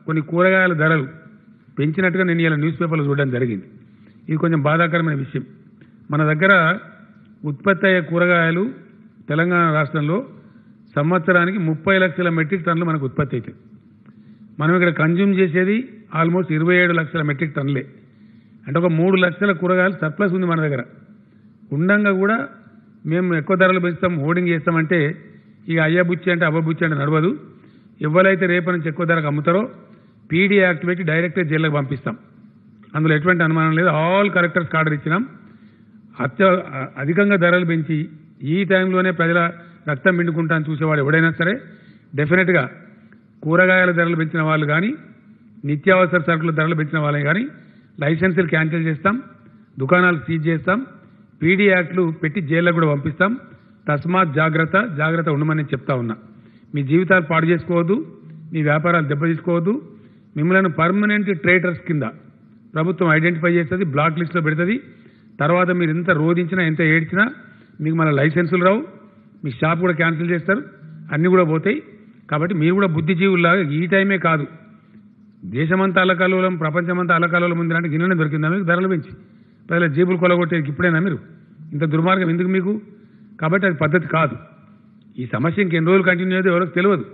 కొన్ని కూరగాయల ధరలు పెంచినట్టుగా నేను ఇలా న్యూస్ పేపర్లో చూడడం జరిగింది ఇది కొంచెం బాధాకరమైన విషయం మన దగ్గర ఉత్పత్తి అయ్యే కూరగాయలు తెలంగాణ రాష్ట్రంలో సంవత్సరానికి ముప్పై లక్షల మెట్రిక్ టన్నులు మనకు ఉత్పత్తి అవుతాయి మనం ఇక్కడ కన్జ్యూమ్ చేసేది ఆల్మోస్ట్ ఇరవై ఏడు లక్షల మెట్రిక్ టన్నులే అంటే ఒక మూడు లక్షల కూరగాయలు సర్ప్లస్ ఉంది మన దగ్గర ఉండంగా కూడా మేము ఎక్కువ ధరలు పెంచుతాం హోర్డింగ్ చేస్తామంటే ఇక అయ్య బుచ్చి అంటే అవ్వ బుచ్చి అంటే నడవదు ఎవరైతే రేపు నుంచి ఎక్కువ ధరకు అమ్ముతారో పీడీ యాక్ట్ పెట్టి డైరెక్ట్గా జైల్లోకి పంపిస్తాం అందులో ఎటువంటి అనుమానం లేదు ఆల్ కలెక్టర్స్ ఆర్డర్ ఇచ్చినాం అత్య అధికంగా ధరలు పెంచి ఈ టైంలోనే ప్రజల రక్తం పిండుకుంటాను చూసేవాడు ఎవడైనా సరే డెఫినెట్గా కూరగాయల ధరలు పెంచిన వాళ్ళు కానీ నిత్యావసర సరుకుల ధరలు పెంచిన వాళ్ళని కానీ లైసెన్సులు క్యాన్సిల్ చేస్తాం దుకాణాలు సీజ్ చేస్తాం పీడీ యాక్ట్లు పెట్టి జైల్లో కూడా పంపిస్తాం తస్మాత్ జాగ్రత్త జాగ్రత్త ఉండమని నేను చెప్తా ఉన్నా మీ జీవితాలు పాడు చేసుకోవద్దు మీ వ్యాపారాలు దెబ్బతీసుకోవద్దు మిమ్మల్ని పర్మనెంట్ ట్రేటర్స్ కింద ప్రభుత్వం ఐడెంటిఫై చేస్తుంది బ్లాక్ లిస్ట్లో పెడుతుంది తర్వాత మీరు ఎంత రోధించినా ఎంత ఏడ్చినా మీకు మన లైసెన్సులు రావు మీ షాప్ కూడా క్యాన్సిల్ చేస్తారు అన్నీ కూడా పోతాయి కాబట్టి మీరు కూడా బుద్ధిజీవుల్లాగా ఈ టైమే కాదు దేశమంతా అల్లకల్లోలం ప్రపంచమంతా అల్లకల్లోలం ఉంది అంటే గిన్నెనే దొరికిందా మీకు ధరలు పెంచి ప్రజల జేబులు కొలగొట్టేది ఇప్పుడేనా మీరు ఇంత దుర్మార్గం ఎందుకు మీకు కాబట్టి అది పద్ధతి కాదు ఈ సమస్య ఇంకెన్ని రోజులు కంటిన్యూ అయ్యేది ఎవరికి తెలియదు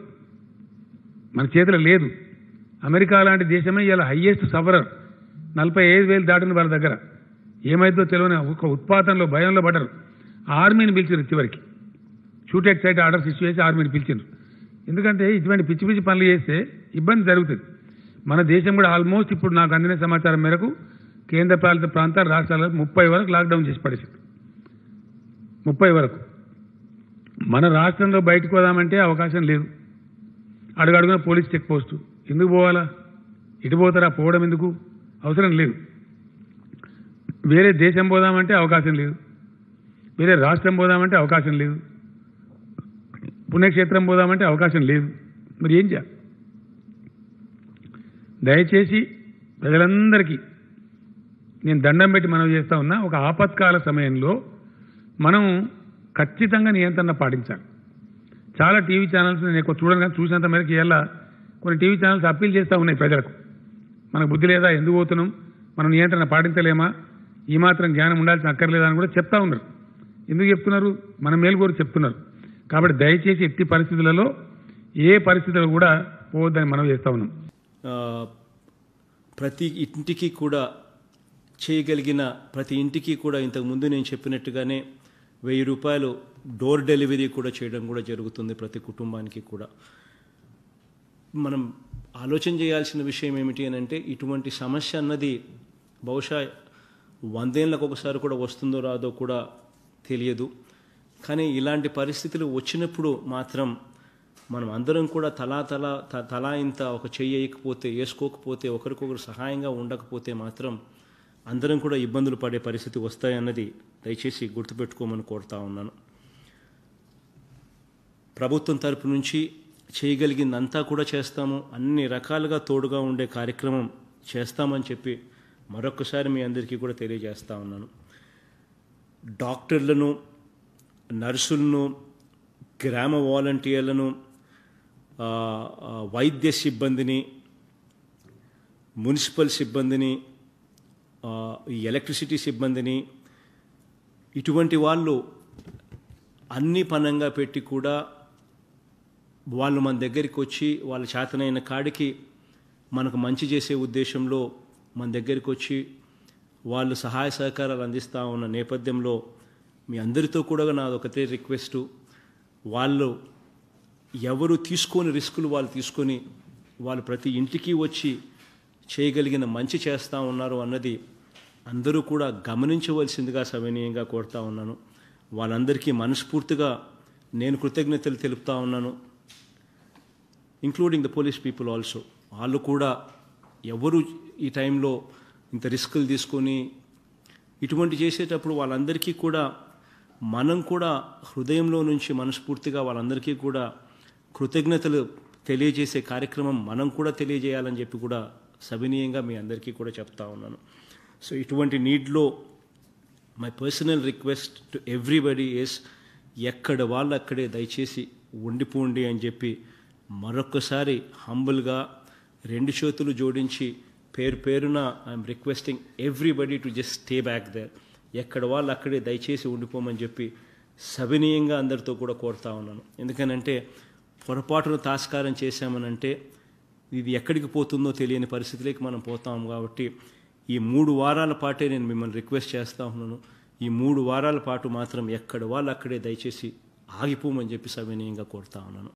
మన చేతిలో లేదు అమెరికా లాంటి దేశమే ఇలా హయ్యెస్ట్ సఫరర్ నలభై ఐదు వేలు దాటిన వాళ్ళ దగ్గర ఏమైందో తెలియని ఒక ఉత్పాతంలో భయంలో పడ్డరు ఆర్మీని పిలిచారు చివరికి shoot at sight orders issue చేసి ఆర్మీని పిలిచారు ఎందుకంటే ఇటువంటి పిచ్చి పిచ్చి పనులు చేస్తే ఇబ్బంది జరుగుతుంది మన దేశం కూడా ఆల్మోస్ట్ ఇప్పుడు నాకు అందిన సమాచారం మేరకు కేంద్ర పాలిత ప్రాంతాలు రాష్ట్రాలకు ముప్పై వరకు లాక్డౌన్ చేసి పడేసింది ముప్పై వరకు మన రాష్ట్రంలో బయటకు పోదామంటే అవకాశం లేదు అడుగడుగున పోలీస్ చెక్ పోస్టు ఎందుకు పోవాలా ఇటు పోతారా పోవడం ఎందుకు అవసరం లేదు వేరే దేశం పోదామంటే అవకాశం లేదు వేరే రాష్ట్రం పోదామంటే అవకాశం లేదు పుణ్యక్షేత్రం పోదామంటే అవకాశం లేదు మరి ఏం చేయాలి దయచేసి ప్రజలందరికీ నేను దండం పెట్టి మనం చేస్తా ఉన్నా ఒక ఆపత్కాల సమయంలో మనం ఖచ్చితంగా నియంత్రణ పాటించాలి చాలా టీవీ ఛానల్స్ నేను ఎక్కువ చూడను కానీ చూసినంత మేరకు ఇవాళ కొన్ని టీవీ ఛానల్స్ అప్పీల్ చేస్తూ ఉన్నాయి ప్రజలకు మనకు బుద్ధి లేదా ఎందుకు పోతున్నాం మనం నియంత్రణ పాటించలేమా ఈ మాత్రం జ్ఞానం ఉండాల్సిన అక్కర్లేదా అని కూడా చెప్తా ఉన్నారు ఎందుకు చెప్తున్నారు మన మేలు కూడా చెప్తున్నారు కాబట్టి దయచేసి ఎట్టి పరిస్థితులలో ఏ పరిస్థితులు కూడా పోవద్దని మనం చేస్తా ఉన్నాం ఆ, ప్రతి ఇంటికి కూడా చేయగలిగిన ప్రతి ఇంటికి కూడా ఇంతకు ముందు నేను చెప్పినట్టుగానే వెయ్యి రూపాయలు డోర్ డెలివరీ కూడా చేయడం కూడా జరుగుతుంది ప్రతి కుటుంబానికి కూడా మనం ఆలోచన చేయాల్సిన విషయం ఏమిటి అని అంటే ఇటువంటి సమస్య అన్నది బహుశా వందేళ్ళకు ఒకసారి కూడా వస్తుందో రాదో కూడా తెలియదు కానీ ఇలాంటి పరిస్థితులు వచ్చినప్పుడు మాత్రం మనం అందరం కూడా తలా తలా త- తలా ఇంత ఒక చెయ్యి వేయకపోతే వేసుకోకపోతే ఒకరికొకరు సహాయంగా ఉండకపోతే మాత్రం అందరం కూడా ఇబ్బందులు పడే పరిస్థితి వస్తాయన్నది దయచేసి గుర్తుపెట్టుకోమని కోరుతా ఉన్నాను ప్రభుత్వం తరపు నుంచి చేయగలిగిందంతా కూడా చేస్తాము అన్ని రకాలుగా తోడుగా ఉండే కార్యక్రమం చేస్తామని చెప్పి మరొకసారి మీ అందరికీ కూడా తెలియజేస్తా ఉన్నాను డాక్టర్లను నర్సులను గ్రామ వాలంటీర్లను ఆ, ఆ, వైద్య సిబ్బందిని మున్సిపల్ సిబ్బందిని ఆ, ఈ ఎలక్ట్రిసిటీ సిబ్బందిని ఇటువంటి వాళ్ళు అన్ని పనంగా పెట్టి కూడా వాళ్ళు మన దగ్గరికి వచ్చి వాళ్ళ చేతనైన కాడికి మనకు మంచి చేసే ఉద్దేశంలో మన దగ్గరికి వచ్చి వాళ్ళు సహాయ సహకారాలు అందిస్తూ ఉన్న నేపథ్యంలో మీ అందరితో కూడా నాది ఒకటే రిక్వెస్ట్ వాళ్ళు ఎవరు తీసుకొని రిస్కులు వాళ్ళు తీసుకొని వాళ్ళు ప్రతి ఇంటికి వచ్చి చేయగలిగిన మంచి చేస్తూ ఉన్నారు అన్నది అందరూ కూడా గమనించవలసిందిగా సవినీయంగా కోరుతా ఉన్నాను వాళ్ళందరికీ మనస్ఫూర్తిగా నేను కృతజ్ఞతలు తెలుపుతా ఉన్నాను including the police people also వాళ్ళు కూడా ఎవరు ఈ టైంలో ఇంత రిస్కులు తీసుకొని ఇటువంటి చేసేటప్పుడు వాళ్ళందరికీ కూడా మనం కూడా హృదయంలో నుంచి మనస్ఫూర్తిగా వాళ్ళందరికీ కూడా కృతజ్ఞతలు తెలియజేసే కార్యక్రమం మనం కూడా తెలియజేయాలని చెప్పి కూడా సవినీయంగా మీ అందరికీ కూడా చెప్తా ఉన్నాను సో ఇటువంటి నీడ్లో my personal request to everybody is ఎక్కడ వాళ్ళు అక్కడే దయచేసి ఉండిపోండి అని చెప్పి మరొకసారి హంబుల్గా రెండు చేతులు జోడించి పేరు పేరున I'm requesting everybody to just stay back there ఎక్కడ వాళ్ళు అక్కడే దయచేసి ఉండిపోమని చెప్పి సవినీయంగా అందరితో కూడా కోరుతా ఉన్నాను ఎందుకనంటే పొరపాటును తాస్కారం చేశామనంటే ఇది ఎక్కడికి పోతుందో తెలియని పరిస్థితిలోకి మనం పోతాం కాబట్టి ఈ మూడు వారాల పాటే నేను మిమ్మల్ని రిక్వెస్ట్ చేస్తా ఉన్నాను ఈ మూడు వారాల పాటు మాత్రం ఎక్కడ వాళ్ళు అక్కడే దయచేసి ఆగిపోమని చెప్పి సవినీయంగా కోరుతా ఉన్నాను